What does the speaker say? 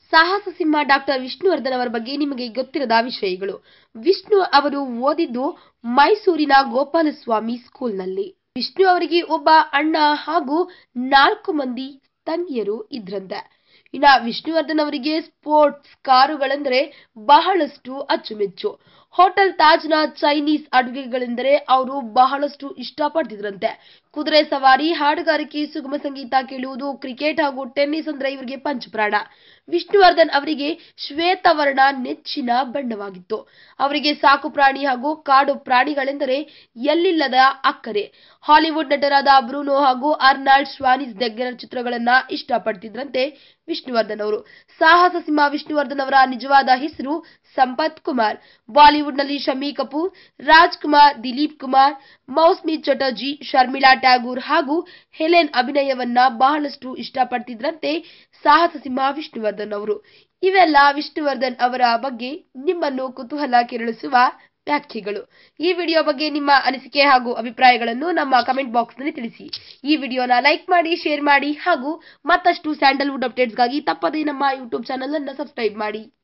ಸಾಹಸ ಸಿಂಹ ಡಾಕ್ಟರ್ ವಿಷ್ಣುವರ್ಧನ್ ಅವರ ಬಗ್ಗೆ ನಿಮಗೆ ಗೊತ್ತಿರದ ವಿಷಯಗಳು ವಿಷ್ಣು ಅವರು ಓದಿದ್ದು ಮೈಸೂರಿನ ಗೋಪಾಲಸ್ವಾಮಿ ಸ್ಕೂಲ್ನಲ್ಲಿ ವಿಷ್ಣು ಅವರಿಗೆ ಒಬ್ಬ ಅಣ್ಣ ಹಾಗೂ ನಾಲ್ಕು ಮಂದಿ ತಂಗಿಯರು ಇದ್ರಂತೆ ಇನ್ನ ವಿಷ್ಣುವರ್ಧನ್ ಅವರಿಗೆ ಸ್ಪೋರ್ಟ್ಸ್ ಕಾರುಗಳೆಂದರೆ ಬಹಳಷ್ಟು ಅಚ್ಚುಮೆಚ್ಚು ಹೋಟೆಲ್ ತಾಜ್ನ ಚೈನೀಸ್ ಅಡುಗೆಗಳೆಂದರೆ ಅವರು ಬಹಳಷ್ಟು ಇಷ್ಟಪಡ್ತಿದ್ರಂತೆ ಕುದುರೆ ಸವಾರಿ ಹಾಡುಗಾರಿಕೆ ಸುಗಮ ಸಂಗೀತ ಕೇಳುವುದು ಕ್ರಿಕೆಟ್ ಹಾಗೂ ಟೆನ್ನಿಸ್ ಅಂದ್ರೆ ಇವರಿಗೆ ಪಂಚಪ್ರಾಣ ವಿಷ್ಣುವರ್ಧನ್ ಅವರಿಗೆ ಶ್ವೇತವರ್ಣ ನೆಚ್ಚಿನ ಬಣ್ಣವಾಗಿತ್ತು ಅವರಿಗೆ ಸಾಕು ಪ್ರಾಣಿ ಹಾಗೂ ಕಾಡು ಪ್ರಾಣಿಗಳೆಂದರೆ ಎಲ್ಲಿಲ್ಲದ ಅಕ್ಕರೆ ಹಾಲಿವುಡ್ ನಟರಾದ ಬ್ರೂನೋ ಹಾಗೂ ಅರ್ನಾಲ್ಡ್ ಶ್ವಾನಿಸ್ ದೆಗ್ಗರ ಚಿತ್ರಗಳನ್ನ ಇಷ್ಟಪಡ್ತಿದ್ರಂತೆ ವಿಷ್ಣುವರ್ಧನ್ ಅವರು ಸಾಹಸ ಸಿಂಹ ವಿಷ್ಣುವರ್ಧನ್ ಅವರ ನಿಜವಾದ ಹೆಸರು ಸಂಪತ್ ಕುಮಾರ್ ಬಾಲಿವುಡ್ನಲ್ಲಿ ಶಮಿ ಕಪೂರ್ ರಾಜ್ ಕುಮಾರ್ ದಿಲೀಪ್ ಕುಮಾರ್ ಮೌಸ್ಮಿ ಚಟರ್ಜಿ ಶರ್ಮಿಳಾ ಟ್ಯಾಗೂರ್ ಹಾಗೂ ಹೆಲೆನ್ ಅಭಿನಯವನ್ನ ಬಹಳಷ್ಟು ಇಷ್ಟಪಡ್ತಿದ್ರಂತೆ ಸಾಹಸ ಸಿಂಹ ವಿಷ್ಣುವರ್ಧನ್ ಅವರು ಇವೆಲ್ಲ ವಿಷ್ಣುವರ್ಧನ್ ಅವರ ಬಗ್ಗೆ ನಿಮ್ಮನ್ನು ಕುತೂಹಲ ಕೆರಳಿಸುವ ವ್ಯಾಖ್ಯೆಗಳು ಈ ವಿಡಿಯೋ ಬಗ್ಗೆ ನಿಮ್ಮ ಅನಿಸಿಕೆ ಹಾಗೂ ಅಭಿಪ್ರಾಯಗಳನ್ನು ನಮ್ಮ ಕಮೆಂಟ್ ಬಾಕ್ಸ್ನಲ್ಲಿ ತಿಳಿಸಿ ಈ ವಿಡಿಯೋನ ಲೈಕ್ ಮಾಡಿ ಶೇರ್ ಮಾಡಿ ಹಾಗೂ ಮತ್ತಷ್ಟು ಸ್ಯಾಂಡಲ್ವುಡ್ ಅಪ್ಡೇಟ್ಸ್ಗಾಗಿ ತಪ್ಪದೇ ನಮ್ಮ ಯೂಟ್ಯೂಬ್ ಚಾನಲ್ ಅನ್ನು ಸಬ್ಸ್ಕ್ರೈಬ್ ಮಾಡಿ